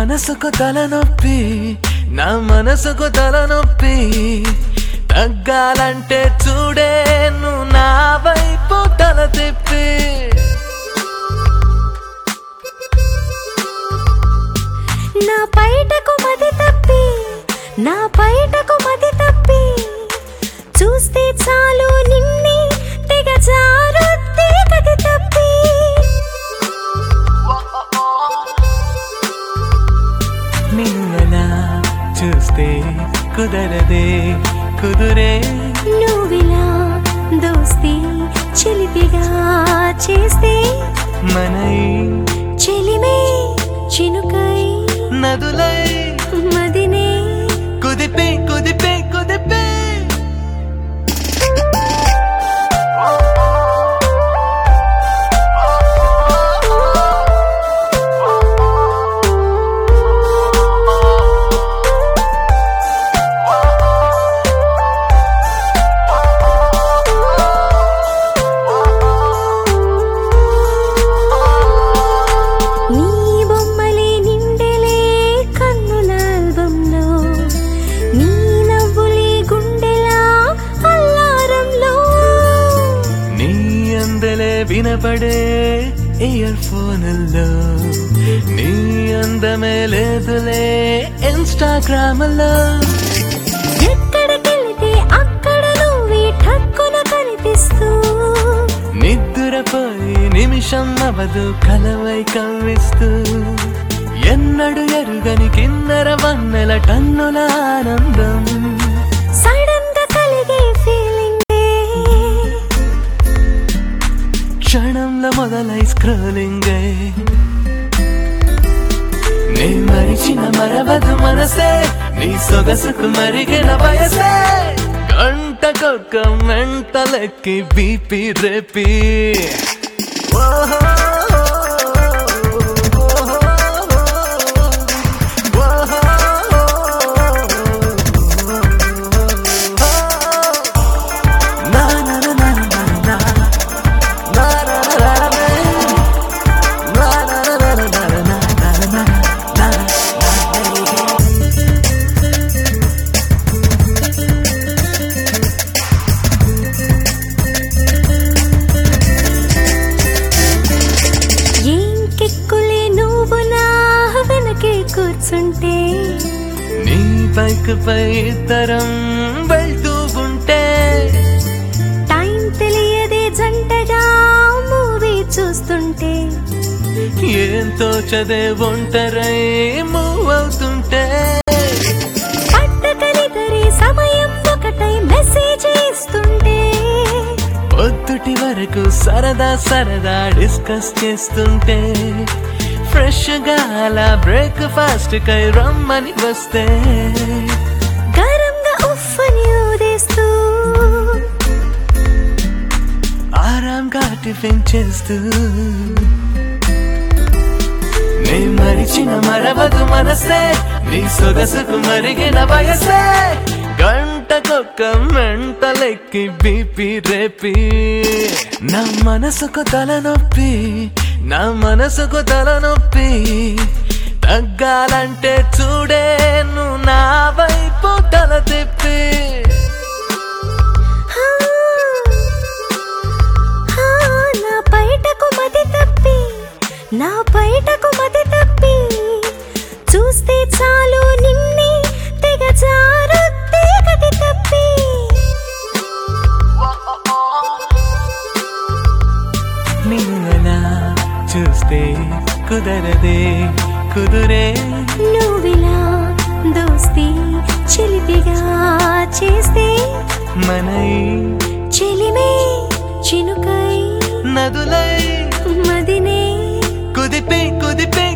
మనసుకు తలనొప్పి నా మనసుకు తలనొప్పి తగ్గాలంటే చూడే నువ్వు నా వైపు తల తిప్పి నా బయటకు మది తప్పి నా బయటకు మది తప్పి చూస్తే చాలు నిన్నే తెగ జారుద్ది గది తప్పి నిన్నలా చూస్తే కుదరదే కుదురే నువ్విలా దోస్తి చిలిపిగా చేస్తే మనై చెలిమే చినుకై నదులై మదినే కుదిపే కుదిపే కుదిపే నీ బొమ్మలే నిండెలే కన్నుల ఆల్బంలో నీ నవ్వులే గుండెలా అల్లారంలో నీ అందలే వినపడే ఇయర్ ఫోన్లో నీ అందమే లేదులే ఇన్స్టాగ్రామ్ లో ఎక్కడికెళితే అక్కడ నువ్వే ఠక్కున కనిపిస్తూ నిద్రపోయి నిమిషం అవదు కలవై కవ్విస్తూ ఎన్నడు ఎరుగని కిన్నెర వన్నెల టన్నుల ఆనందం సడన్ గా కలిగే ఫీలింగ్ క్షణంలో మొదలై స్క్రోలింగ్ నీ మరిచిన మరవదు మనసే నీ సొగసుకు మరిగిన వయసే గంటకొక్క మెంటలెక్కి బీపీ రేపి ఓహో నా నా నా నా నా నా నా నా నా నా నా నా నా నా నా నా నా నా నా ఏం కిక్కులే నువ్వు నా వెనకే కూర్చుంటే నీ బైక్ పై ఇద్దరం వెళ్తూ ఉంటే టైం తెలియదే జంటగా మూవీ చూస్తుంటే ఏంతో చదే ఒంటరై మూవ్ అవుతుంటే పట్టకనిదరి సమయం ఒకటై మెసేజ్ ఇస్తుంటే పొద్దుటి వరకు సరదా సరదా డిస్కస్ చేస్తుంటే ఫ్రెష్ గా అలా బ్రేక్ఫాస్ట్ కై రమ్మని వస్తే గరంగా ఉఫ్ఫని ఊదేస్తూ ఆరాంగా టిఫిన్ చేస్తూ నీ మరిచిన మరవదు మనసే నీ సొగసుకు మరిగిన వయసే గంటకొక్క మెంటలెక్కి బీపీ రేపి నా మనసుకు తలనొప్పి నా మనసుకు తలనొప్పి తగ్గాలంటే చూడే నువ్వు నా వైపు తల తిప్పి హా, హా, నా బయటకు మతి తప్పి నా బయటకు మతి తప్పి చూస్తే చాలు నిన్నే తెగ జారుద్ది గది తప్పి నిన్నలా చూస్తే కుదరదే కుదురే నువ్విలా దోస్తి చిలిపిగా చేస్తే మనై చెలిమే చినుకై నదులై మదినే కుదిపే కుదిపే